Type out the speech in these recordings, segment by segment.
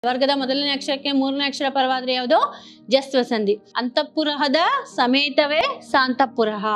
ವರ್ಗದ ಮೊದಲನೇ ಅಕ್ಷರಕ್ಕೆ ಮೂರನೇ ಅಕ್ಷರ ಪರವಾದ್ರೆ ಯಾವುದು ಜಸ್ವ ಸಂಧಿ ಅಂತಃಪುರಹದ ಸಮೇತವೇ ಸಾಂತಪುರಃ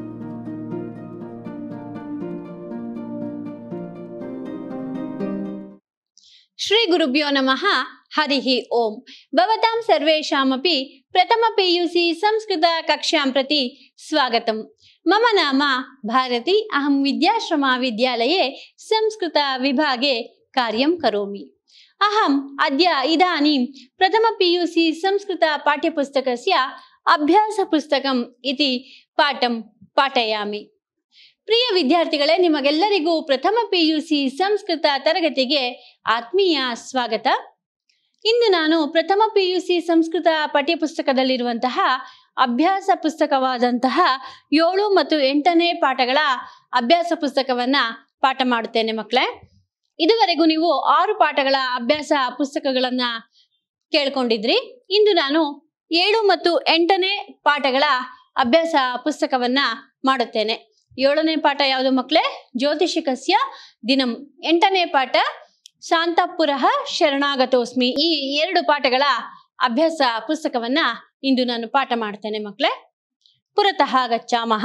ಶ್ರೀ ಗುರುಭ್ಯೋ ನಮಃ ಹರಿಃ ಓಂ ಭವತಾಂ ಸರ್ವೇಷಾಮಪಿ ಪ್ರಥಮ ಪಿಯುಸಿ ಸಂಸ್ಕೃತ ಕಕ್ಷಾಂ ಪ್ರತಿ ಸ್ವಾಗತಂ ಮಮ ನಾಮ ಭಾರತಿ ಅಹಂ ವಿದ್ಯಾಶ್ರಮ ವಿದ್ಯಾಲಯೇ ಸಂಸ್ಕೃತ ವಿಭಾಗೆ ಕಾರ್ಯಂ ಕರೋಮಿ ಅಹಂ ಅದ್ಯ ಇದಾनीं ಪ್ರಥಮ ಪಿಯುಸಿ ಸಂಸ್ಕೃತ ಪಾಠ್ಯಪುಸ್ತಕस्य ಅಭ್ಯಾಸಪುಸ್ತಕಂ ಇತಿ ಪಾಠಂ ಪಾಠಯಾಮಿ ಪ್ರಿಯ ವಿದ್ಯಾರ್ಥಿಗಳೇ ನಿಮಗೆಲ್ಲರಿಗೂ ಪ್ರಥಮ ಪಿಯುಸಿ ಸಂಸ್ಕೃತ ತರಗತಿಗೆ ಆತ್ಮೀಯ ಸ್ವಾಗತ ಇಂದು ನಾನು ಪ್ರಥಮ ಪಿಯುಸಿ ಸಂಸ್ಕೃತ ಪಠ್ಯಪುಸ್ತಕದಲ್ಲಿರುವಂತಹ ಅಭ್ಯಾಸ ಪುಸ್ತಕವಾದಂತಹ ಏಳು ಮತ್ತು ಎಂಟನೇ ಪಾಠಗಳ ಅಭ್ಯಾಸ ಪುಸ್ತಕವನ್ನ ಪಾಠ ಮಾಡುತ್ತೇನೆ ಮಕ್ಕಳೇ ಇದುವರೆಗೂ ನೀವು ಆರು ಪಾಠಗಳ ಅಭ್ಯಾಸ ಪುಸ್ತಕಗಳನ್ನ ಕೇಳ್ಕೊಂಡಿದ್ರಿ ಇಂದು ನಾನು ಏಳು ಮತ್ತು ಎಂಟನೇ ಪಾಠಗಳ ಅಭ್ಯಾಸ ಪುಸ್ತಕವನ್ನ ಮಾಡುತ್ತೇನೆ ಏಳನೇ ಪಾಠ ಯಾವುದು ಮಕ್ಕಳೇ ಜ್ಯೋತಿಷಿಕಸ್ಯ ದಿನಂ ಎಂಟನೇ ಪಾಠ ಶಾಂತಪುರಃ ಶರಣಾಗತೋಸ್ಮಿ ಈ ಎರಡು ಪಾಠಗಳ ಅಭ್ಯಾಸ ಪುಸ್ತಕವನ್ನ ಇಂದು ನಾನು ಪಾಠ ಮಾಡ್ತೇನೆ ಮಕ್ಕಳೇ ಪುರತಃ ಗಚ್ಚಾಮಹ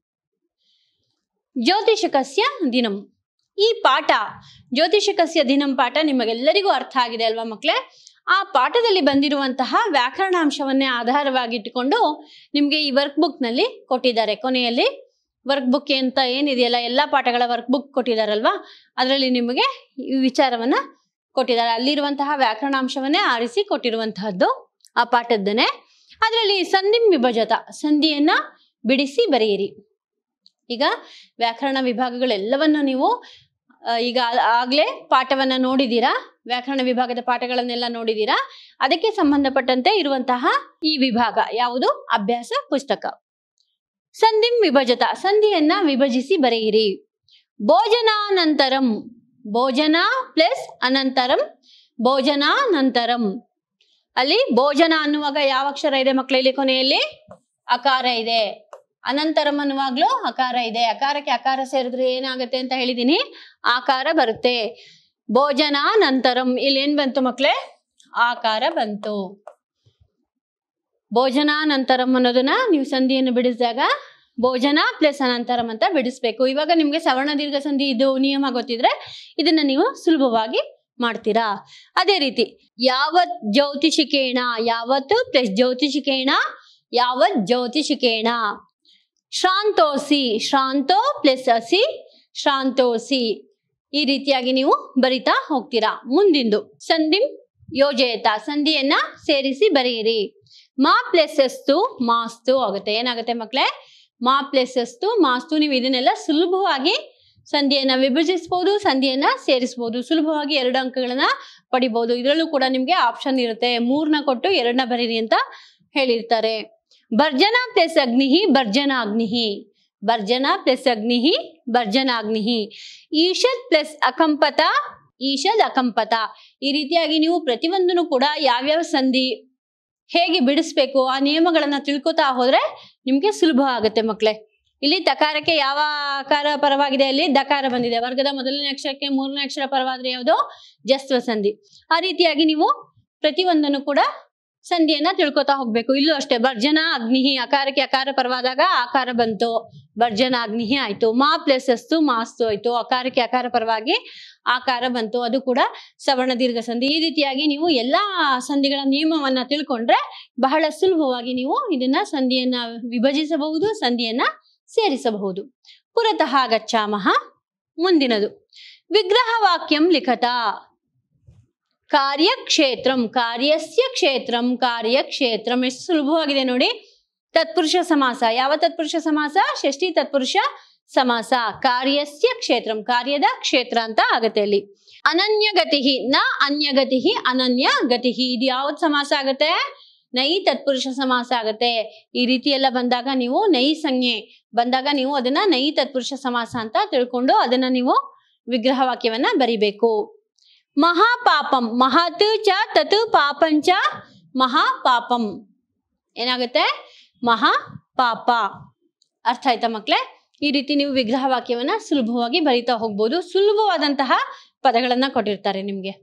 ಜ್ಯೋತಿಷಕಸ್ಯ ದಿನಂ ಈ ಪಾಠ ಜ್ಯೋತಿಷಕಸ್ಯ ದಿನಂ ಪಾಠ ನಿಮಗೆಲ್ಲರಿಗೂ ಅರ್ಥ ಆಗಿದೆ ಅಲ್ವಾ ಮಕ್ಕಳೇ ಆ ಪಾಠದಲ್ಲಿ ಬಂದಿರುವಂತಹ ವ್ಯಾಕರಣಾಂಶವನ್ನೇ ಆಧಾರವಾಗಿಟ್ಟುಕೊಂಡು ನಿಮಗೆ ಈ ವರ್ಕ್ ಬುಕ್ನಲ್ಲಿ ಕೊಟ್ಟಿದ್ದಾರೆ ಕೊನೆಯಲ್ಲಿ ವರ್ಕ್ ಬುಕ್ ಅಂತ ಏನಿದೆಯಲ್ಲ ಎಲ್ಲ ಪಾಠಗಳ ವರ್ಕ್ ಬುಕ್ ಕೊಟ್ಟಿದ್ದಾರಲ್ವಾ ಅದರಲ್ಲಿ ನಿಮಗೆ ಈ ವಿಚಾರವನ್ನ ಕೊಟ್ಟಿದ್ದಾರೆ ಅಲ್ಲಿರುವಂತಹ ವ್ಯಾಕರಣಾಂಶವನ್ನೇ ಆರಿಸಿ ಕೊಟ್ಟಿರುವಂತಹದ್ದು ಆ ಪಾಠದ್ದನ್ನೇ ಅದರಲ್ಲಿ ಸಂಧಿಂ ವಿಭಜತ ಸಂಧಿಯನ್ನ ಬಿಡಿಸಿ ಬರೆಯಿರಿ ಈಗ ವ್ಯಾಕರಣ ವಿಭಾಗಗಳೆಲ್ಲವನ್ನು ನೀವು ಆ, ಈಗ ಆಗ್ಲೇ ಪಾಠವನ್ನ ನೋಡಿದೀರಾ ವ್ಯಾಕರಣ ವಿಭಾಗದ ಪಾಠಗಳನ್ನೆಲ್ಲ ನೋಡಿದೀರಾ ಅದಕ್ಕೆ ಸಂಬಂಧಪಟ್ಟಂತೆ ಇರುವಂತಹ ಈ ವಿಭಾಗ ಯಾವುದು ಅಭ್ಯಾಸ ಪುಸ್ತಕ ಸಂಧಿಂ ವಿಭಜತ ಸಂಧಿಯನ್ನ ವಿಭಜಿಸಿ ಬರೆಯಿರಿ ಭೋಜನಾನಂತರಂ ಭೋಜನ ಪ್ಲಸ್ ಅನಂತರಂ ಭೋಜನಾನಂತರಂ ಅಲ್ಲಿ ಭೋಜನ ಅನ್ನುವಾಗ ಯಾವ ಅಕ್ಷರ ಇದೆ ಮಕ್ಕಳಲ್ಲಿ ಕೊನೆಯಲ್ಲಿ ಅಕಾರ ಇದೆ ಅನಂತರಂ ಅನ್ನುವಾಗ್ಲೂ ಅಕಾರ ಇದೆ ಅಕಾರಕ್ಕೆ ಅಕಾರ ಸೇರಿದ್ರೆ ಏನಾಗುತ್ತೆ ಅಂತ ಹೇಳಿದೀನಿ ಆಕಾರ ಬರುತ್ತೆ ಭೋಜನಾನಂತರಂ ಇಲ್ಲಿ ಏನ್ ಬಂತು ಮಕ್ಕಳೇ ಆಕಾರ ಬಂತು ಭೋಜನಾನಂತರಂ ಅನ್ನೋದನ್ನ ನೀವು ಸಂಧಿಯನ್ನು ಬಿಡಿಸಿದಾಗ ಭೋಜನ ಪ್ಲಸ್ ಅನಂತರಂ ಅಂತ ಬಿಡಿಸ್ಬೇಕು ಇವಾಗ ನಿಮ್ಗೆ ಸವರ್ಣ ದೀರ್ಘ ಸಂಧಿ ಇದು ನಿಯಮ ಗೊತ್ತಿದ್ರೆ ಇದನ್ನ ನೀವು ಸುಲಭವಾಗಿ ಮಾಡ್ತೀರಾ ಅದೇ ರೀತಿ ಯಾವತ್ ಜ್ಯೋತಿಷಿಕೇಣ ಯಾವತ್ತು ಪ್ಲಸ್ ಜ್ಯೋತಿಷಿಕೇಣ ಯಾವತ್ ಜ್ಯೋತಿಷಿಕೇಣ ಶ್ರಾಂತೋಸಿ ಶ್ರಾಂತೋ ಪ್ಲಸ್ ಅಸಿ ಶ್ರಾಂತೋಸಿ ಈ ರೀತಿಯಾಗಿ ನೀವು ಬರಿತಾ ಹೋಗ್ತೀರಾ ಮುಂದಿಂದು ಸಂಧಿಂ ಯೋಜಯತ ಸಂಧಿಯನ್ನ ಸೇರಿಸಿ ಬರೆಯಿರಿ ಮಾ ಪ್ಲಸ್ ಅಸ್ತು ಮಾಸ್ತು ಆಗುತ್ತೆ ಏನಾಗುತ್ತೆ ಮಕ್ಕಳೇ ಮಾ ಪ್ಲಸ್ ಅಸ್ತು ಮಾಸ್ತು ನೀವು ಇದನ್ನೆಲ್ಲ ಸುಲಭವಾಗಿ ಸಂಧಿಯನ್ನ ವಿಭಜಿಸ್ಬೋದು ಸಂಧಿಯನ್ನ ಸೇರಿಸ್ಬೋದು ಸುಲಭವಾಗಿ ಎರಡು ಅಂಕಗಳನ್ನ ಪಡಿಬಹುದು ಇದರಲ್ಲೂ ಕೂಡ ನಿಮ್ಗೆ ಆಪ್ಷನ್ ಇರುತ್ತೆ ಮೂರ್ನ ಕೊಟ್ಟು ಎರಡನ್ನ ಬರೀರಿ ಅಂತ ಹೇಳಿರ್ತಾರೆ ಭರ್ಜನ ಪ್ಲಸ್ ಅಗ್ನಿಹಿ ಭರ್ಜನ ಅಗ್ನಿಹಿ ಭರ್ಜನ ಪ್ಲಸ್ ಅಗ್ನಿಹಿ ಭರ್ಜನ ಅಗ್ನಿಹಿ ಈಶದ್ ಪ್ಲಸ್ ಅಕಂಪತ ಈಶದ್ ಅಕಂಪತ ಈ ರೀತಿಯಾಗಿ ನೀವು ಪ್ರತಿಯೊಂದನ್ನು ಕೂಡ ಯಾವ್ಯಾವ ಸಂಧಿ ಹೇಗೆ ಬಿಡಿಸ್ಬೇಕು ಆ ನಿಯಮಗಳನ್ನ ತಿಳ್ಕೊತಾ ಹೋದ್ರೆ ನಿಮ್ಗೆ ಸುಲಭ ಆಗುತ್ತೆ ಮಕ್ಕಳೇ ಇಲ್ಲಿ ತಕಾರಕ್ಕೆ ಯಾವ ಆಕಾರ ಪರವಾಗಿದೆ ಅಲ್ಲಿ ದಕಾರ ಬಂದಿದೆ ವರ್ಗದ ಮೊದಲನೇ ಅಕ್ಷರಕ್ಕೆ ಮೂರನೇ ಅಕ್ಷರ ಪರವಾದ್ರೆ ಯಾವುದು ಜಸ್ವ ಸಂಧಿ ಆ ರೀತಿಯಾಗಿ ನೀವು ಪ್ರತಿಯೊಂದನ್ನು ಕೂಡ ಸಂಧಿಯನ್ನ ತಿಳ್ಕೊತಾ ಹೋಗ್ಬೇಕು ಇಲ್ಲೂ ಅಷ್ಟೇ ಭರ್ಜನ ಅಗ್ನಿಹಿ ಅಕಾರಕ್ಕೆ ಅಕಾರ ಪರವಾದಾಗ ಆಕಾರ ಬಂತು ಭರ್ಜನ ಅಗ್ನಿಹಿ ಆಯ್ತು ಮಾ ಪ್ಲಸ್ ಅಸ್ತು ಮಾಸ್ತು ಆಯ್ತು ಅಕಾರಕ್ಕೆ ಅಕಾರ ಪರವಾಗಿ ಆಕಾರ ಬಂತು ಅದು ಕೂಡ ಸವರ್ಣ ದೀರ್ಘ ಸಂಧಿ ಈ ರೀತಿಯಾಗಿ ನೀವು ಎಲ್ಲಾ ಸಂಧಿಗಳ ನಿಯಮವನ್ನ ತಿಳ್ಕೊಂಡ್ರೆ ಬಹಳ ಸುಲಭವಾಗಿ ನೀವು ಇದನ್ನ ಸಂಧಿಯನ್ನ ವಿಭಜಿಸಬಹುದು ಸಂಧಿಯನ್ನ ಸೇರಿಸಬಹುದು ಪುರತಃ ಗಚ್ಚಾಮಹ ಮುಂದಿನದು ವಿಗ್ರಹ ವಾಕ್ಯಂ ಲಿಖತ ಕಾರ್ಯಕ್ಷೇತ್ರಂ ಕಾರ್ಯಸ್ಯ ಕ್ಷೇತ್ರಂ ಕಾರ್ಯಕ್ಷೇತ್ರಂ ಎಷ್ಟು ಸುಲಭವಾಗಿದೆ ನೋಡಿ ತತ್ಪುರುಷ ಸಮಾಸ ಯಾವ ತತ್ಪುರುಷ ಸಮಾಸ ಷಷ್ಠಿ ತತ್ಪುರುಷ ಸಮಾಸ ಕಾರ್ಯಸ್ಯ ಕ್ಷೇತ್ರಂ ಕಾರ್ಯದ ಕ್ಷೇತ್ರ ಅಂತ ಆಗತ್ತೆ ಅಲ್ಲಿ ಅನನ್ಯ ಗತಿ ನ ಅನ್ಯಗತಿ ಅನನ್ಯ ಗತಿ ಇದು ಯಾವ್ದು ಸಮಾಸ ಆಗತ್ತೆ ನೈ ತತ್ಪುರುಷ ಸಮಾಸ ಆಗತ್ತೆ ಈ ರೀತಿ ಎಲ್ಲ ಬಂದಾಗ ನೀವು ನೈ ಸಂಜ್ಞೆ ಬಂದಾಗ ನೀವು ಅದನ್ನ ನೈ ತತ್ಪುರುಷ ಸಮಾಸ ಅಂತ ತಿಳ್ಕೊಂಡು ಅದನ್ನ ನೀವು ವಿಗ್ರಹ ವಾಕ್ಯವನ್ನ ಬರಿಬೇಕು ಮಹಾಪಾಪಂ ಮಹತ್ ಚ ತತ್ ಪಾಪಂಚ ಮಹಾಪಾಪಂ ಏನಾಗುತ್ತೆ ಮಹಾ ಪಾಪ ಅರ್ಥ ಆಯ್ತಾ ಮಕ್ಳೇ ಈ ರೀತಿ ನೀವು ವಿಗ್ರಹ ವಾಕ್ಯವನ್ನ ಸುಲಭವಾಗಿ ಬರಿತಾ ಹೋಗ್ಬೋದು ಸುಲಭವಾದಂತಹ ಪದಗಳನ್ನ ಕೊಟ್ಟಿರ್ತಾರೆ ನಿಮ್ಗೆ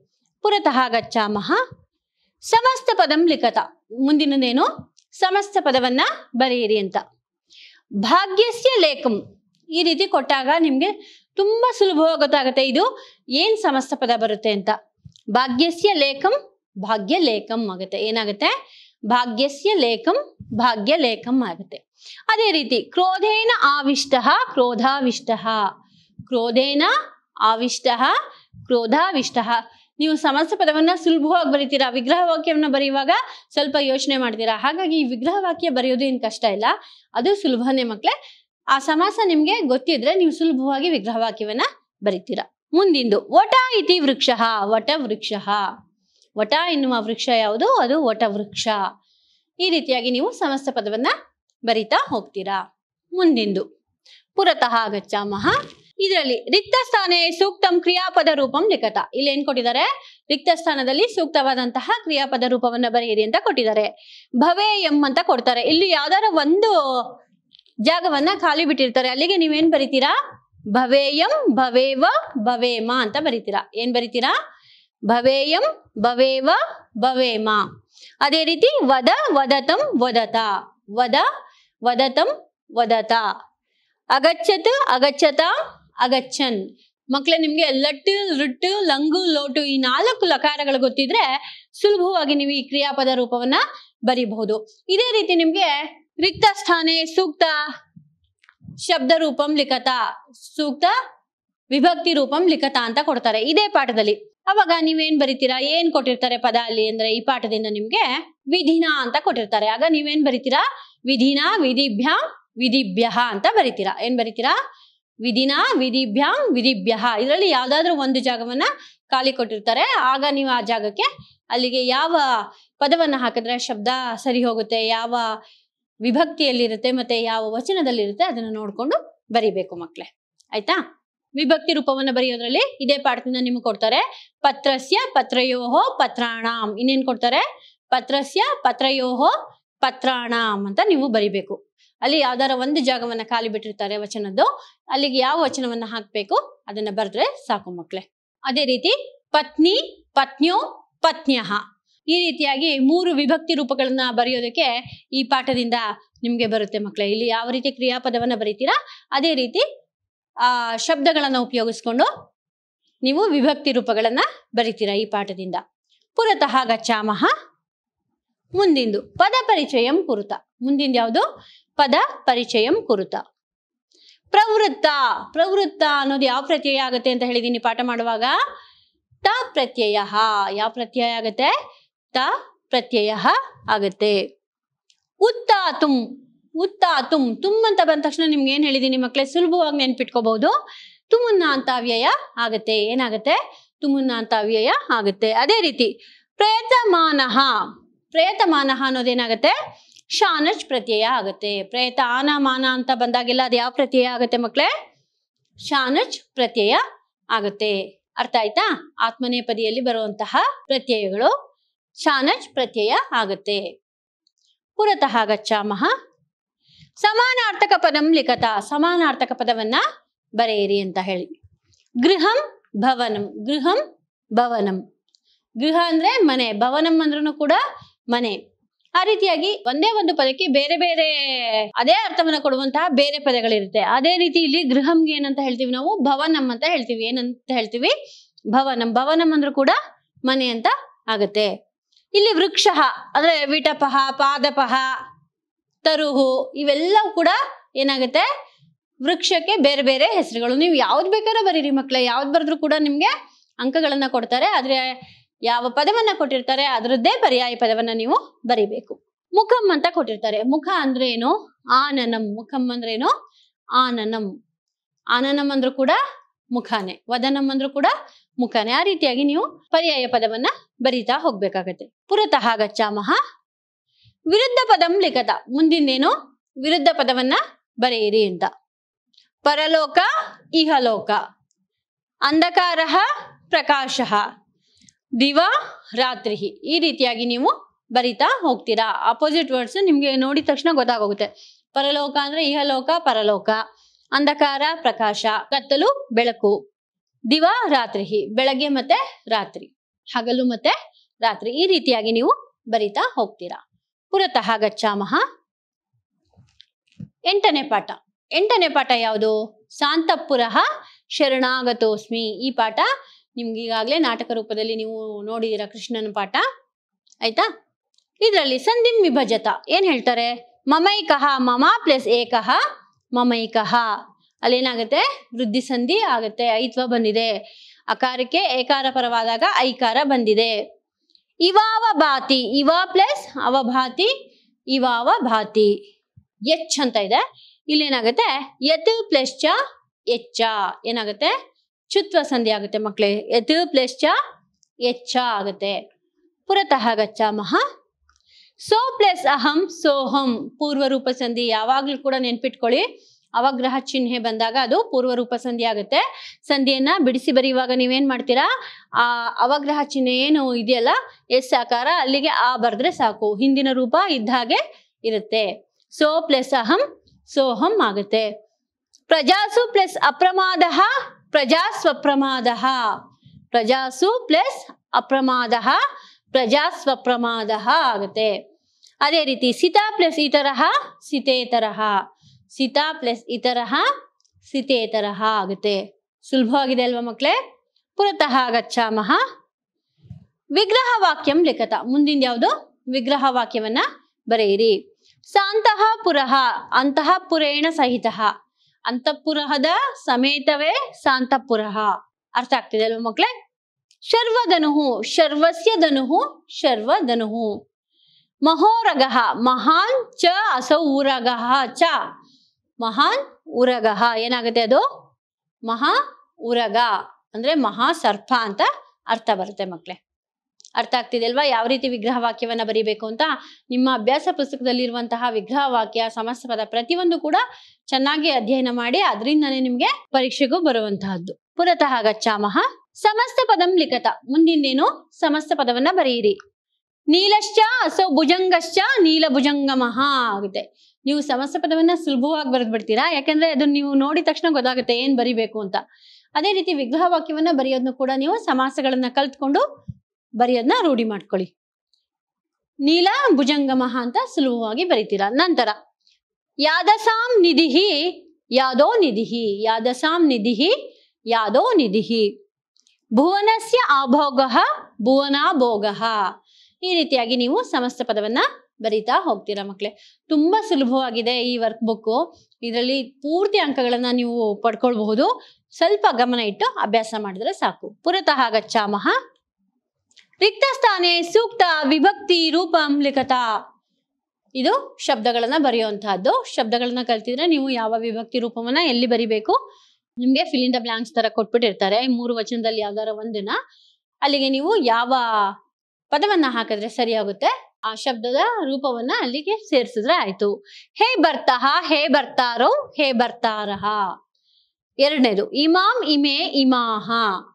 ಪುರತಃ ಗಚ್ಚಾಮಹ ಸಮಸ್ತ ಪದಂ ಲಿಖತ ಮುಂದಿನದೇನು ಸಮಸ್ತ ಪದವನ್ನ ಬರೆಯಿರಿ ಅಂತ ಭಾಗ್ಯಸ್ಯ ಲೇಖಂ ಈ ರೀತಿ ಕೊಟ್ಟಾಗ ನಿಮ್ಗೆ ತುಂಬಾ ಸುಲಭವಾಗಿ ಗೊತ್ತಾಗುತ್ತೆ ಇದು ಏನ್ ಸಮಸ್ತ ಪದ ಬರುತ್ತೆ ಅಂತ ಭಾಗ್ಯಸ್ಯ ಲೇಖಂ ಭಾಗ್ಯ ಲೇಖಂ ಆಗುತ್ತೆ ಏನಾಗುತ್ತೆ ಭಾಗ್ಯಸ್ಯ ಲೇಖಂ ಭಾಗ್ಯ ಲೇಖಂ ಆಗುತ್ತೆ ಅದೇ ರೀತಿ ಕ್ರೋಧೇನ ಆವಿಷ್ಟ ಕ್ರೋಧಾವಿಷ್ಟ ಕ್ರೋಧೇನ ಆವಿಷ್ಟ ಕ್ರೋಧಾವಿಷ್ಟ ನೀವು ಸಮಸ್ತ ಪದವನ್ನ ಸುಲಭವಾಗಿ ಬರೀತೀರಾ ವಿಗ್ರಹ ವಾಕ್ಯವನ್ನ ಬರೆಯುವಾಗ ಸ್ವಲ್ಪ ಯೋಚನೆ ಮಾಡ್ತೀರಾ ಹಾಗಾಗಿ ಈ ವಿಗ್ರಹ ವಾಕ್ಯ ಬರೆಯೋದು ಏನು ಕಷ್ಟ ಇಲ್ಲ ಅದು ಸುಲಭನೇ ಮಕ್ಳೇ ಆ ಸಮಾಸ ನಿಮ್ಗೆ ಗೊತ್ತಿದ್ರೆ ನೀವು ಸುಲಭವಾಗಿ ವಿಗ್ರಹ ವಾಕ್ಯವನ್ನ ಬರಿತೀರಾ ಮುಂದಿಂದು ವಟ ಇತಿ ವೃಕ್ಷ ವಟ ವೃಕ್ಷ ವಟ ಎನ್ನುವ ವೃಕ್ಷ ಯಾವುದು ಅದು ವಟ ವೃಕ್ಷ ಈ ರೀತಿಯಾಗಿ ನೀವು ಸಮಸ್ತ ಪದವನ್ನ ಬರಿತಾ ಹೋಗ್ತೀರಾ ಮುಂದಿಂದು ಪುರತಃ ಗಚ್ಚಾಮಹ ಇದರಲ್ಲಿ ರಿಕ್ತ ಸ್ಥಾನೇ ಸೂಕ್ತಂ ಕ್ರಿಯಾಪದ ರೂಪಂ ಲಿಖತ ಇಲ್ಲಿ ಏನ್ ಕೊಟ್ಟಿದ್ದಾರೆ ರಿಕ್ತ ಸ್ಥಾನದಲ್ಲಿ ಸೂಕ್ತವಾದಂತಹ ಕ್ರಿಯಾಪದ ರೂಪವನ್ನ ಬರೆಯಿರಿ ಅಂತ ಕೊಟ್ಟಿದ್ದಾರೆ ಭವೇ ಎಂ ಅಂತ ಕೊಡ್ತಾರೆ ಇಲ್ಲಿ ಯಾವ್ದಾರ ಒಂದು ಜಾಗವನ್ನ ಖಾಲಿ ಬಿಟ್ಟಿರ್ತಾರೆ ಅಲ್ಲಿಗೆ ನೀವೇನ್ ಬರಿತೀರಾ ಭವೇಯಂ ಭವೇವ ಭವೇಮ ಅಂತ ಬರಿತೀರಾ ಏನ್ ಬರಿತೀರಾ ಭವೇಯಂ ಭವೇವ ಭವೇಮ ಅದೇ ರೀತಿ ವದ ವದತಂ ವದತ ವದ ವದತಂ ವದತ ಅಗಚ್ಚತ್ ಅಗಚ್ಚತ ಅಗಚ್ಚನ್ ಮಕ್ಳೇ ನಿಮ್ಗೆ ಲಟ್ಟು ರುಟ್ಟು ಲಂಗು ಲೋಟು ಈ ನಾಲ್ಕು ಲಕಾರಗಳು ಗೊತ್ತಿದ್ರೆ ಸುಲಭವಾಗಿ ನೀವು ಈ ಕ್ರಿಯಾಪದ ರೂಪವನ್ನ ಬರಿಬಹುದು ಇದೇ ರೀತಿ ನಿಮ್ಗೆ ರಿಕ್ತ ಸ್ಥಾನೆ ಸೂಕ್ತ ಶಬ್ದ ರೂಪಂ ಲಿಖತ ಸೂಕ್ತ ವಿಭಕ್ತಿ ರೂಪಂ ಲಿಖತ ಅಂತ ಕೊಡ್ತಾರೆ ಇದೇ ಪಾಠದಲ್ಲಿ ಅವಾಗ ನೀವೇನ್ ಬರಿತೀರಾ ಏನ್ ಕೊಟ್ಟಿರ್ತಾರೆ ಪದ ಅಲ್ಲಿ ಅಂದ್ರೆ ಈ ಪಾಠದಿಂದ ನಿಮ್ಗೆ ವಿಧಿನ ಅಂತ ಕೊಟ್ಟಿರ್ತಾರೆ ಆಗ ನೀವೇನ್ ಬರಿತೀರಾ ವಿಧಿನ ವಿಧಿಭ್ಯಾಂ ವಿಧಿಭ್ಯ ಅಂತ ಬರಿತೀರಾ ಏನ್ ಬರಿತೀರಾ ವಿಧಿನ ವಿಧಿಭ್ಯಾಂ ವಿಧಿಭ್ಯ ಇದರಲ್ಲಿ ಯಾವ್ದಾದ್ರು ಒಂದು ಜಾಗವನ್ನ ಖಾಲಿ ಕೊಟ್ಟಿರ್ತಾರೆ ಆಗ ನೀವು ಆ ಜಾಗಕ್ಕೆ ಅಲ್ಲಿಗೆ ಯಾವ ಪದವನ್ನ ಹಾಕಿದ್ರೆ ಶಬ್ದ ಸರಿ ಹೋಗುತ್ತೆ ಯಾವ ವಿಭಕ್ತಿಯಲ್ಲಿರುತ್ತೆ ಮತ್ತೆ ಯಾವ ವಚನದಲ್ಲಿರುತ್ತೆ ಅದನ್ನ ನೋಡ್ಕೊಂಡು ಬರಿಬೇಕು ಮಕ್ಳೇ ಆಯ್ತಾ ವಿಭಕ್ತಿ ರೂಪವನ್ನ ಬರೆಯೋದ್ರಲ್ಲಿ ಇದೇ ಪಾಠದಿಂದ ನಿಮ್ಗೆ ಕೊಡ್ತಾರೆ ಪತ್ರಸ್ಯ ಪತ್ರಯೋಹೋ ಪತ್ರಾಣಾಂ ಇನ್ನೇನ್ ಕೊಡ್ತಾರೆ ಪತ್ರಸ್ಯ ಪತ್ರಯೋಹೋ ಪತ್ರಾಣಾಂ ಅಂತ ನೀವು ಬರಿಬೇಕು ಅಲ್ಲಿ ಯಾವ್ದಾರ ಒಂದು ಜಾಗವನ್ನ ಖಾಲಿ ಬಿಟ್ಟಿರ್ತಾರೆ ವಚನದ್ದು ಅಲ್ಲಿಗೆ ಯಾವ ವಚನವನ್ನ ಹಾಕ್ಬೇಕು ಅದನ್ನ ಬರೆದ್ರೆ ಸಾಕು ಮಕ್ಳೇ ಅದೇ ರೀತಿ ಪತ್ನಿ ಪತ್ನ್ಯೋ ಪತ್ನ್ಯಃ ಈ ರೀತಿಯಾಗಿ ಮೂರು ವಿಭಕ್ತಿ ರೂಪಗಳನ್ನ ಬರೆಯೋದಕ್ಕೆ ಈ ಪಾಠದಿಂದ ನಿಮ್ಗೆ ಬರುತ್ತೆ ಮಕ್ಕಳೇ ಇಲ್ಲಿ ಯಾವ ರೀತಿ ಕ್ರಿಯಾಪದವನ್ನ ಬರೀತೀರಾ ಅದೇ ರೀತಿ ಆ ಶಬ್ದಗಳನ್ನ ಉಪಯೋಗಿಸ್ಕೊಂಡು ನೀವು ವಿಭಕ್ತಿ ರೂಪಗಳನ್ನ ಬರಿತೀರಾ ಈ ಪಾಠದಿಂದ ಪುರತಃ ಗಚ್ಚಾಮಹ ಮುಂದಿಂದು ಪದ ಪರಿಚಯಂ ಕುರುತ ಮುಂದಿಂದ ಯಾವುದು ಪದ ಪರಿಚಯಂ ಕುರುತ ಪ್ರವೃತ್ತ ಪ್ರವೃತ್ತ ಅನ್ನೋದು ಯಾವ ಪ್ರತ್ಯಯ ಆಗುತ್ತೆ ಅಂತ ಹೇಳಿದೀನಿ ಪಾಠ ಮಾಡುವಾಗ ತ ಪ್ರತ್ಯಯ ಯಾವ ಪ್ರತ್ಯಯ ಆಗುತ್ತೆ ತ ಪ್ರತ್ಯಯ ಆಗುತ್ತೆ ಉತ್ತಾತುಂ ಉತ್ತಾತುಂ ತುಮ್ ಅಂತ ಬಂದ ತಕ್ಷಣ ನಿಮ್ಗೆ ಏನ್ ಹೇಳಿದೀನಿ ಮಕ್ಕಳೇ ಸುಲಭವಾಗಿ ನೆನ್ಪಿಟ್ಕೋಬಹುದು ತುಮುನ್ನ ಅಂತ ಅವ್ಯಯ ಆಗತ್ತೆ ಏನಾಗತ್ತೆ ತುಮುನ್ನ ಅಂತ ಅವ್ಯಯ ಆಗುತ್ತೆ ಅದೇ ರೀತಿ ಪ್ರಯತಮಾನಃ ಪ್ರಯತಮಾನಃ ಅನ್ನೋದೇನಾಗತ್ತೆ ಶಾನಚ್ ಪ್ರತ್ಯಯ ಆಗುತ್ತೆ ಪ್ರಯತ ಆನ ಮಾನ ಅಂತ ಬಂದಾಗೆಲ್ಲ ಅದು ಯಾವ ಪ್ರತ್ಯಯ ಆಗುತ್ತೆ ಮಕ್ಕಳೇ ಶಾನಚ್ ಪ್ರತ್ಯಯ ಆಗುತ್ತೆ ಅರ್ಥ ಆಯ್ತಾ ಆತ್ಮನೇಪದಿಯಲ್ಲಿ ಬರುವಂತಹ ಪ್ರತ್ಯಯಗಳು ಶಾನಚ್ ಪ್ರತ್ಯಯ ಆಗುತ್ತೆ ಪುರತಃ ಗಚ್ಚಾಮಹ ಸಮಾನಾರ್ಥಕ ಪದಂ ಲಿಖತ ಸಮಾನಾರ್ಥಕ ಪದವನ್ನ ಬರೆಯಿರಿ ಅಂತ ಹೇಳಿ ಗೃಹಂ ಭವನಂ ಗೃಹಂ ಭವನಂ ಗೃಹ ಅಂದ್ರೆ ಮನೆ ಭವನಂ ಅಂದ್ರೂ ಕೂಡ ಮನೆ ಆ ರೀತಿಯಾಗಿ ಒಂದೇ ಒಂದು ಪದಕ್ಕೆ ಬೇರೆ ಬೇರೆ ಅದೇ ಅರ್ಥವನ್ನ ಕೊಡುವಂತಹ ಬೇರೆ ಪದಗಳಿರುತ್ತೆ ಅದೇ ರೀತಿ ಇಲ್ಲಿ ಗೃಹಂಗೆ ಏನಂತ ಹೇಳ್ತೀವಿ ನಾವು ಭವನಂ ಅಂತ ಹೇಳ್ತೀವಿ ಏನಂತ ಹೇಳ್ತೀವಿ ಭವನಂ ಭವನಂ ಅಂದ್ರೂ ಕೂಡ ಮನೆ ಅಂತ ಆಗುತ್ತೆ ಇಲ್ಲಿ ವೃಕ್ಷ ಅಂದ್ರೆ ವಿಟಪಹ ಪಾದಪಹ ತರುಹು ಇವೆಲ್ಲವೂ ಕೂಡ ಏನಾಗುತ್ತೆ ವೃಕ್ಷಕ್ಕೆ ಬೇರೆ ಬೇರೆ ಹೆಸರುಗಳು ನೀವು ಯಾವ್ದು ಬೇಕಾದ್ರೂ ಬರೀರಿ ಮಕ್ಕಳೇ ಯಾವ್ದು ಬರೆದ್ರು ಕೂಡ ನಿಮ್ಗೆ ಅಂಕಗಳನ್ನ ಕೊಡ್ತಾರೆ ಆದ್ರೆ ಯಾವ ಪದವನ್ನ ಕೊಟ್ಟಿರ್ತಾರೆ ಅದರದ್ದೇ ಪರ್ಯಾಯ ಪದವನ್ನ ನೀವು ಬರಿಬೇಕು ಮುಖಂ ಅಂತ ಕೊಟ್ಟಿರ್ತಾರೆ ಮುಖ ಅಂದ್ರೆ ಏನು ಆನನಂ ಮುಖಂ ಅಂದ್ರೆ ಏನು ಆನನಂ ಆನನಂ ಅಂದ್ರೂ ಕೂಡ ಮುಖಾನೆ ವದನಂ ಅಂದ್ರೂ ಕೂಡ ಮುಖಾನೆ ಆ ರೀತಿಯಾಗಿ ನೀವು ಪರ್ಯಾಯ ಪದವನ್ನ ಬರೀತಾ ಹೋಗ್ಬೇಕಾಗತ್ತೆ ಪುರತಃ ಗಚ್ಚಾಮಹ ವಿರುದ್ಧ ಪದಂ ಲಿಖತ ಮುಂದಿಂದೇನು ವಿರುದ್ಧ ಪದವನ್ನ ಬರೆಯಿರಿ ಅಂತ ಪರಲೋಕ ಇಹಲೋಕ ಅಂಧಕಾರ ಪ್ರಕಾಶ ದಿವ ರಾತ್ರಿ ಈ ರೀತಿಯಾಗಿ ನೀವು ಬರಿತಾ ಹೋಗ್ತೀರಾ ಅಪೋಸಿಟ್ ವರ್ಡ್ಸ್ ನಿಮ್ಗೆ ನೋಡಿದ ತಕ್ಷಣ ಗೊತ್ತಾಗೋಗುತ್ತೆ ಪರಲೋಕ ಅಂದ್ರೆ ಇಹಲೋಕ ಪರಲೋಕ ಅಂಧಕಾರ ಪ್ರಕಾಶ ಕತ್ತಲು ಬೆಳಕು ದಿವ ರಾತ್ರಿ ಬೆಳಗ್ಗೆ ಮತ್ತೆ ರಾತ್ರಿ ಹಗಲು ಮತ್ತೆ ರಾತ್ರಿ ಈ ರೀತಿಯಾಗಿ ನೀವು ಬರಿತಾ ಹೋಗ್ತೀರಾ ಪುರತಃ ಗಚ್ಚಾಮಹ ಎಂಟನೇ ಪಾಠ ಎಂಟನೇ ಪಾಠ ಯಾವುದು ಶಾಂತಪುರಃ ಶರಣಾಗತೋಸ್ಮಿ ಈ ಪಾಠ ನಿಮ್ಗೆ ಈಗಾಗಲೇ ನಾಟಕ ರೂಪದಲ್ಲಿ ನೀವು ನೋಡಿದೀರಾ ಕೃಷ್ಣನ ಪಾಠ ಆಯ್ತಾ ಇದರಲ್ಲಿ ಸಂಧಿಂ ವಿಭಜತ ಏನ್ ಹೇಳ್ತಾರೆ ಮಮೈಕಃ ಮಮ ಪ್ಲಸ್ ಏಕಃ ಮಮೈಕಃ ಅಲ್ಲೇನಾಗುತ್ತೆ ವೃದ್ಧಿ ಸಂಧಿ ಆಗುತ್ತೆ ಐತ್ವ ಬಂದಿದೆ ಅಕಾರಕ್ಕೆ ಏಕಾರ ಪರವಾದಾಗ ಐಕಾರ ಬಂದಿದೆ ಇವಾವ ಭಾತಿ ಇವ ಪ್ಲಸ್ ಅವಭಾತಿ ಇವಾವ ಭಾತಿ ಎಚ್ ಅಂತ ಇದೆ ಇಲ್ಲೇನಾಗುತ್ತೆ ಯತ್ ಪ್ಲಸ್ ಚ ಎಚ್ಚ ಏನಾಗುತ್ತೆ ಚುತ್ವ ಸಂಧಿ ಆಗುತ್ತೆ ಮಕ್ಕಳೇ ಯತ್ ಪ್ಲಸ್ ಚ ಎಚ್ಚ ಆಗುತ್ತೆ ಪುರತಃ ಗಚ್ಚಾಮಹ ಸೋ ಪ್ಲಸ್ ಅಹಂ ಸೋಹಂ ಪೂರ್ವ ರೂಪ ಸಂಧಿ ಯಾವಾಗ್ಲೂ ಕೂಡ ನೆನ್ಪಿಟ್ಕೊಳ್ಳಿ ಅವಗ್ರಹ ಚಿಹ್ನೆ ಬಂದಾಗ ಅದು ಪೂರ್ವ ರೂಪ ಸಂಧಿ ಆಗುತ್ತೆ ಸಂಧಿಯನ್ನ ಬಿಡಿಸಿ ಬರೆಯುವಾಗ ನೀವೇನ್ ಮಾಡ್ತೀರಾ ಆ ಅವಗ್ರಹ ಚಿಹ್ನೆ ಏನು ಇದೆಯಲ್ಲ ಎಸ್ ಆಕಾರ ಅಲ್ಲಿಗೆ ಆ ಬರೆದ್ರೆ ಸಾಕು ಹಿಂದಿನ ರೂಪ ಇದ್ದ ಹಾಗೆ ಇರುತ್ತೆ ಸೋ ಪ್ಲಸ್ ಅಹಂ ಸೋಹಂ ಆಗುತ್ತೆ ಪ್ರಜಾಸು ಪ್ಲಸ್ ಅಪ್ರಮಾದ ಪ್ರಜಾ ಸ್ವಪ್ರಮಾದ ಪ್ರಜಾಸು ಪ್ಲಸ್ ಅಪ್ರಮಾದ ಪ್ರಜಾ ಸ್ವಪ್ರಮಾದ ಆಗುತ್ತೆ ಅದೇ ರೀತಿ ಸಿತಾ ಪ್ಲಸ್ ಇತರಹ ಸಿತೇತರಹ ಸಿತಾ ಪ್ಲಸ್ ಇತರಹ ಸಿತೇತರಹ ಆಗುತ್ತೆ ಸುಲಭವಾಗಿದೆ ಅಲ್ವಾ ಮಕ್ಕಳೇ ಪುರತಃ ಗಚ್ಚಾಮಹ ವಿಗ್ರಹ ವಾಕ್ಯಂ ಲಿಖತ ಮುಂದಿನ ಯಾವುದು ವಿಗ್ರಹ ವಾಕ್ಯವನ್ನ ಬರೆಯಿರಿ ಸಾಂತಹ ಪುರಃ ಅಂತಃಪುರೇಣ ಸಹಿತ ಅಂತಃಪುರಹದ ಸಮೇತವೇ ಸಾಂತಪುರಃ ಅರ್ಥ ಆಗ್ತಿದೆ ಅಲ್ವಾ ಮಕ್ಕಳೇ ಶರ್ವಧನುಹು ಶರ್ವಸ್ಯ ಧನುಹು ಶರ್ವಧನುಹು ಮಹೋರಗಃ ಮಹಾನ್ ಚ ಅಸೌ ಉರಗಃ ಚ ಮಹಾನ್ ಉರಗಃ ಏನಾಗುತ್ತೆ ಅದು ಮಹಾ ಉರಗ ಅಂದ್ರೆ ಮಹಾ ಸರ್ಪ ಅಂತ ಅರ್ಥ ಬರುತ್ತೆ ಮಕ್ಕಳೇ ಅರ್ಥ ಆಗ್ತಿದೆ ಅಲ್ವಾ ಯಾವ ರೀತಿ ವಿಗ್ರಹ ವಾಕ್ಯವನ್ನ ಬರಿಬೇಕು ಅಂತ ನಿಮ್ಮ ಅಭ್ಯಾಸ ಪುಸ್ತಕದಲ್ಲಿರುವಂತಹ ವಿಗ್ರಹ ವಾಕ್ಯ ಸಮಸ್ತ ಪದ ಪ್ರತಿಯೊಂದು ಕೂಡ ಚೆನ್ನಾಗಿ ಅಧ್ಯಯನ ಮಾಡಿ ಅದರಿಂದನೇ ನಿಮ್ಗೆ ಪರೀಕ್ಷೆಗೂ ಬರುವಂತಹದ್ದು ಪುರತಃ ಗಚ್ಚಾಮಹ ಸಮಸ್ತ ಪದಂ ಲಿಖತ ಮುಂದಿನೇನು ಸಮಸ್ತ ಪದವನ್ನ ಬರೆಯಿರಿ ನೀಲಶ್ಚ ಅಸೌ ಭುಜಂಗಶ್ಚ ನೀಲಭುಜಂಗಮಃ ಆಗುತ್ತೆ ನೀವು ಸಮಸ್ತ ಪದವನ್ನ ಸುಲಭವಾಗಿ ಬರೆದು ಬಿಡ್ತೀರಾ ಯಾಕಂದ್ರೆ ಅದನ್ನ ನೀವು ನೋಡಿದ ತಕ್ಷಣ ಗೊತ್ತಾಗುತ್ತೆ ಏನ್ ಬರಿಬೇಕು ಅಂತ ಅದೇ ರೀತಿ ವಿಗ್ರಹ ವಾಕ್ಯವನ್ನ ಬರೆಯೋದನ್ನು ಕೂಡ ನೀವು ಸಮಾಸಗಳನ್ನ ಕಲ್ತ್ಕೊಂಡು ಬರೆಯೋದನ್ನ ರೂಢಿ ಮಾಡ್ಕೊಳ್ಳಿ ನೀಲ ಭುಜಂಗಮಃ ಅಂತ ಸುಲಭವಾಗಿ ಬರಿತೀರಾ ನಂತರ ಯಾದಸಾಂ ನಿಧಿಹಿ ಯಾದೋ ನಿಧಿಹಿ ಯಾದಸಾಂ ನಿಧಿಹಿ ಯಾದೋ ನಿಧಿಹಿ ಭುವನಸ್ಯ ಆಭೋಗ ಭುವನಾಭೋಗ ಈ ರೀತಿಯಾಗಿ ನೀವು ಸಮಸ್ತ ಪದವನ್ನ ಬರಿತಾ ಹೋಗ್ತೀರಾ ಮಕ್ಕಳೇ ತುಂಬಾ ಸುಲಭವಾಗಿದೆ ಈ ವರ್ಕ್ ಬುಕ್ ಇದರಲ್ಲಿ ಪೂರ್ತಿ ಅಂಕಗಳನ್ನ ನೀವು ಪಡ್ಕೊಳ್ಬಹುದು ಸ್ವಲ್ಪ ಗಮನ ಇಟ್ಟು ಅಭ್ಯಾಸ ಮಾಡಿದ್ರೆ ಸಾಕು ಪುರತಃ ಗಚ್ಚಾಮಹ ರಿಕ್ತ ಸ್ಥಾನೆ ಸೂಕ್ತ ವಿಭಕ್ತಿ ರೂಪಂ ಲಿಖತ ಇದು ಶಬ್ದಗಳನ್ನ ಬರೆಯುವಂತಹದ್ದು ಶಬ್ದಗಳನ್ನ ಕಲ್ತಿದ್ರೆ ನೀವು ಯಾವ ವಿಭಕ್ತಿ ರೂಪವನ್ನ ಎಲ್ಲಿ ಬರಿಬೇಕು ನಿಮ್ಗೆ ಫಿಲ್ ಇನ್ ದ ಬ್ಲಾಂಕ್ಸ್ ತರ ಕೊಟ್ಬಿಟ್ಟಿರ್ತಾರೆ ಈ ಮೂರು ವಚನದಲ್ಲಿ ಯಾವ್ದಾರ ಒಂದನ್ನ ಅಲ್ಲಿಗೆ ನೀವು ಯಾವ ಪದವನ್ನ ಹಾಕಿದ್ರೆ ಸರಿಯಾಗುತ್ತೆ ಆ ಶಬ್ದದ ರೂಪವನ್ನ ಅಲ್ಲಿಗೆ ಸೇರಿಸಿದ್ರೆ ಆಯ್ತು ಹೇ ಬರ್ತಃ ಹೇ ಬರ್ತಾರೋ ಹೇ ಬರ್ತಾರಹ ಎರಡನೇದು ಇಮಾಂ ಇಮೆ ಇಮಾಹ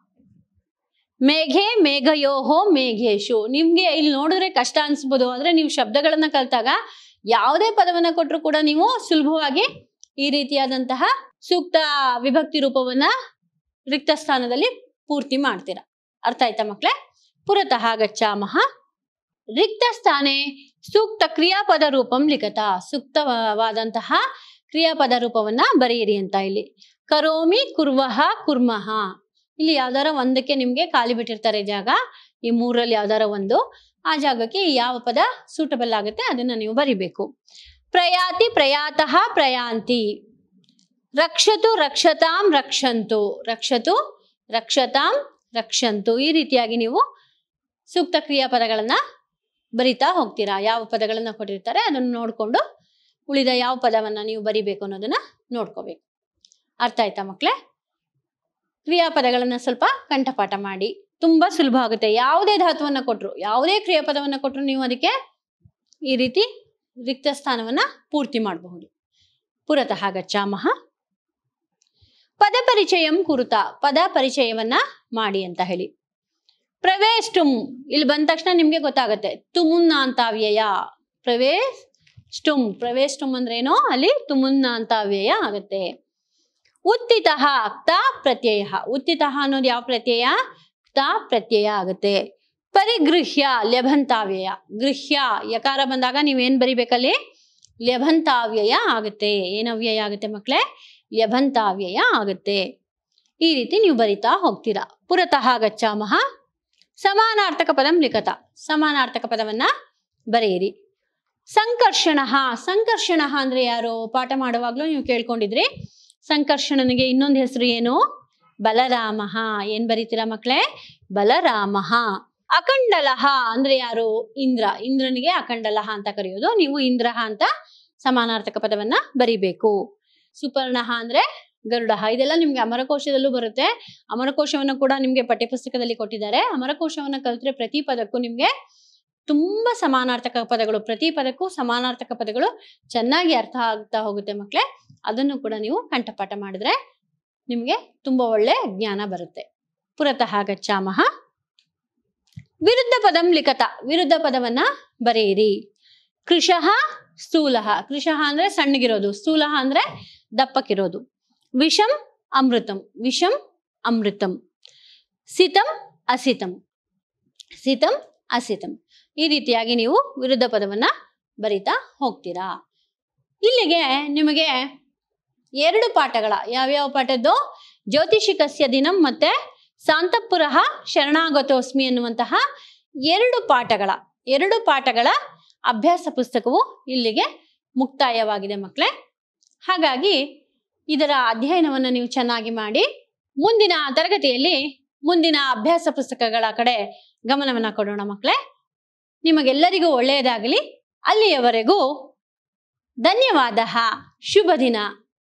ಮೇಘೆ ಮೇಘಯೋಹೋ ಮೇಘೇಶು ನಿಮ್ಗೆ ಇಲ್ಲಿ ನೋಡಿದ್ರೆ ಕಷ್ಟ ಅನ್ಸ್ಬೋದು ಆದ್ರೆ ನೀವು ಶಬ್ದಗಳನ್ನ ಕಲ್ತಾಗ ಯಾವುದೇ ಪದವನ್ನ ಕೊಟ್ಟರು ಕೂಡ ನೀವು ಸುಲಭವಾಗಿ ಈ ರೀತಿಯಾದಂತಹ ಸೂಕ್ತ ವಿಭಕ್ತಿ ರೂಪವನ್ನ ರಿಕ್ತ ಸ್ಥಾನದಲ್ಲಿ ಪೂರ್ತಿ ಮಾಡ್ತೀರಾ ಅರ್ಥ ಆಯ್ತಾ ಮಕ್ಳೇ ಪುರತಃ ಗಚ್ಚಾಮಹ ರಿಕ್ತ ಸ್ಥಾನೆ ಸೂಕ್ತ ಕ್ರಿಯಾಪದ ರೂಪಂ ಲಿಖತ ಸೂಕ್ತವಾದಂತಹ ಕ್ರಿಯಾಪದ ರೂಪವನ್ನ ಬರೆಯಿರಿ ಅಂತ ಇಲ್ಲಿ ಕರೋಮಿ ಕುರ್ವಹ ಕುರ್ಮಹ ಇಲ್ಲಿ ಯಾವ್ದಾರ ಒಂದಕ್ಕೆ ನಿಮ್ಗೆ ಖಾಲಿ ಬಿಟ್ಟಿರ್ತಾರೆ ಜಾಗ ಈ ಮೂರಲ್ಲಿ ಯಾವ್ದಾರ ಒಂದು ಆ ಜಾಗಕ್ಕೆ ಯಾವ ಪದ ಸೂಟಬಲ್ ಆಗುತ್ತೆ ಅದನ್ನ ನೀವು ಬರಿಬೇಕು ಪ್ರಯಾತಿ ಪ್ರಯಾತಃ ಪ್ರಯಾಂತಿ ರಕ್ಷತು ರಕ್ಷತಾಂ ರಕ್ಷಂತು ರಕ್ಷತು ರಕ್ಷತಾಂ ರಕ್ಷಂತು ಈ ರೀತಿಯಾಗಿ ನೀವು ಸೂಕ್ತ ಕ್ರಿಯಾಪದಗಳನ್ನ ಬರಿತಾ ಹೋಗ್ತೀರಾ ಯಾವ ಪದಗಳನ್ನ ಕೊಟ್ಟಿರ್ತಾರೆ ಅದನ್ನ ನೋಡ್ಕೊಂಡು ಉಳಿದ ಯಾವ ಪದವನ್ನ ನೀವು ಬರಿಬೇಕು ಅನ್ನೋದನ್ನ ನೋಡ್ಕೋಬೇಕು ಅರ್ಥ ಆಯ್ತಾ ಮಕ್ಳೇ ಕ್ರಿಯಾಪದಗಳನ್ನ ಸ್ವಲ್ಪ ಕಂಠಪಾಠ ಮಾಡಿ ತುಂಬಾ ಸುಲಭ ಆಗುತ್ತೆ ಯಾವುದೇ ಧಾತುವನ್ನ ಕೊಟ್ರು ಯಾವುದೇ ಕ್ರಿಯಾಪದವನ್ನ ಕೊಟ್ರು ನೀವು ಅದಕ್ಕೆ ಈ ರೀತಿ ರಿಕ್ತ ಸ್ಥಾನವನ್ನ ಪೂರ್ತಿ ಮಾಡಬಹುದು ಪುರತಃ ಗಚ್ಚಾಮಹ ಪದ ಪರಿಚಯಂ ಕುರುತ ಪದ ಪರಿಚಯವನ್ನ ಮಾಡಿ ಅಂತ ಹೇಳಿ ಪ್ರವೇಷ್ಟುಮ್ ಇಲ್ಲಿ ಬಂದ ತಕ್ಷಣ ನಿಮ್ಗೆ ಗೊತ್ತಾಗುತ್ತೆ ತುಮುನ್ನ ಅಂತ ಅವ್ಯಯ ಪ್ರವೇಶ್ ಸ್ಟುಮ್ ಪ್ರವೇಷ್ಟುಮ್ ಅಂದ್ರೆ ಏನೋ ಅಲ್ಲಿ ತುಮುನ್ನ ಅಂತ ಅವ್ಯಯ ಆಗುತ್ತೆ ಉತ್ತಿತಃ ಕ್ತ ಪ್ರತ್ಯಯ ಉತ್ತಿತಃ ಅನ್ನೋದು ಯಾವ ಪ್ರತ್ಯಯ ಕ್ತ ಪ್ರತ್ಯಯ ಆಗುತ್ತೆ ಪರಿಗೃಹ್ಯ ಲ್ಯಭಂತಾವ್ಯಯ ಗೃಹ್ಯ ಯಕಾರ ಬಂದಾಗ ನೀವೇನ್ ಬರಿಬೇಕಲ್ಲಿ ಲ್ಯಭಂತಾವ್ಯಯ ಆಗುತ್ತೆ ಏನ್ ಅವ್ಯಯ ಆಗುತ್ತೆ ಮಕ್ಕಳೇ ಲ್ಯಭಂತಾವ್ಯಯ ಆಗುತ್ತೆ ಈ ರೀತಿ ನೀವು ಬರಿತಾ ಹೋಗ್ತೀರಾ ಪುರತಃ ಗಚ್ಚಾಮಹ ಸಮಾನಾರ್ಥಕ ಪದಂ ಲಿಖತ ಸಮಾನಾರ್ಥಕ ಪದವನ್ನ ಬರೆಯಿರಿ ಸಂಕರ್ಷಣ ಸಂಕರ್ಷಣ ಅಂದ್ರೆ ಯಾರು ಪಾಠ ಮಾಡುವಾಗ್ಲೂ ನೀವು ಕೇಳ್ಕೊಂಡಿದ್ರಿ ಸಂಕರ್ಷಣನಿಗೆ ಇನ್ನೊಂದು ಹೆಸರು ಏನು ಬಲರಾಮ ಏನ್ ಬರೀತೀರಾ ಮಕ್ಕಳೇ ಬಲರಾಮ ಅಖಂಡಲಹ ಅಂದ್ರೆ ಯಾರು ಇಂದ್ರ ಇಂದ್ರನಿಗೆ ಅಖಂಡಲಹ ಅಂತ ಕರೆಯೋದು ನೀವು ಇಂದ್ರಹ ಅಂತ ಸಮಾನಾರ್ಥಕ ಪದವನ್ನ ಬರಿಬೇಕು ಸುಪರ್ಣಹ ಅಂದ್ರೆ ಗರುಡ ಇದೆಲ್ಲ ನಿಮ್ಗೆ ಅಮರಕೋಶದಲ್ಲೂ ಬರುತ್ತೆ ಅಮರಕೋಶವನ್ನು ಕೂಡ ನಿಮ್ಗೆ ಪಠ್ಯಪುಸ್ತಕದಲ್ಲಿ ಕೊಟ್ಟಿದ್ದಾರೆ ಅಮರಕೋಶವನ್ನ ಕಲ್ತ್ರೆ ಪ್ರತಿ ಪದಕ್ಕೂ ನಿಮ್ಗೆ ತುಂಬಾ ಸಮಾನಾರ್ಥಕ ಪದಗಳು ಪ್ರತಿ ಪದಕ್ಕೂ ಸಮಾನಾರ್ಥಕ ಪದಗಳು ಚೆನ್ನಾಗಿ ಅರ್ಥ ಆಗ್ತಾ ಹೋಗುತ್ತೆ ಮಕ್ಕಳೇ ಅದನ್ನು ಕೂಡ ನೀವು ಕಂಠಪಾಠ ಮಾಡಿದ್ರೆ ನಿಮ್ಗೆ ತುಂಬಾ ಒಳ್ಳೆ ಜ್ಞಾನ ಬರುತ್ತೆ ಪುರತಃ ಗಚ್ಚಾಮಹ ವಿರುದ್ಧ ಪದಂ ಲಿಖತ ವಿರುದ್ಧ ಪದವನ್ನ ಬರೆಯಿರಿ ಕೃಶಃ ಸ್ಥೂಲಃ ಕೃಶಃ ಅಂದ್ರೆ ಸಣ್ಣಗಿರೋದು ಸ್ಥೂಲಃ ಅಂದ್ರೆ ದಪ್ಪಕ್ಕಿರೋದು ವಿಷಂ ಅಮೃತಂ ವಿಷಂ ಅಮೃತಂ ಸಿತಂ ಅಸಿತಂ ಸಿತಂ ಅಸಿತಂ ಈ ರೀತಿಯಾಗಿ ನೀವು ವಿರುದ್ಧ ಪದವನ್ನ ಬರಿತಾ ಹೋಗ್ತೀರಾ ಇಲ್ಲಿಗೆ ನಿಮಗೆ ಎರಡು ಪಾಠಗಳ ಯಾವ್ಯಾವ ಪಾಠದ್ದು ಜ್ಯೋತಿಷಿಕಸ್ಯ ದಿನಂ ಮತ್ತೆ ಸಾಂತಪುರ ಶರಣಾಗತೋಸ್ಮಿ ಅನ್ನುವಂತಹ ಎರಡು ಪಾಠಗಳ ಎರಡು ಪಾಠಗಳ ಅಭ್ಯಾಸ ಪುಸ್ತಕವು ಇಲ್ಲಿಗೆ ಮುಕ್ತಾಯವಾಗಿದೆ ಮಕ್ಕಳೇ ಹಾಗಾಗಿ ಇದರ ಅಧ್ಯಯನವನ್ನು ನೀವು ಚೆನ್ನಾಗಿ ಮಾಡಿ ಮುಂದಿನ ತರಗತಿಯಲ್ಲಿ ಮುಂದಿನ ಅಭ್ಯಾಸ ಪುಸ್ತಕಗಳ ಕಡೆ ಗಮನವನ್ನ ಕೊಡೋಣ ಮಕ್ಕಳೇ ನಿಮಗೆಲ್ಲರಿಗೂ ಒಳ್ಳೆಯದಾಗಲಿ ಅಲ್ಲಿಯವರೆಗೂ ಧನ್ಯವಾದ ಶುಭ ದಿನ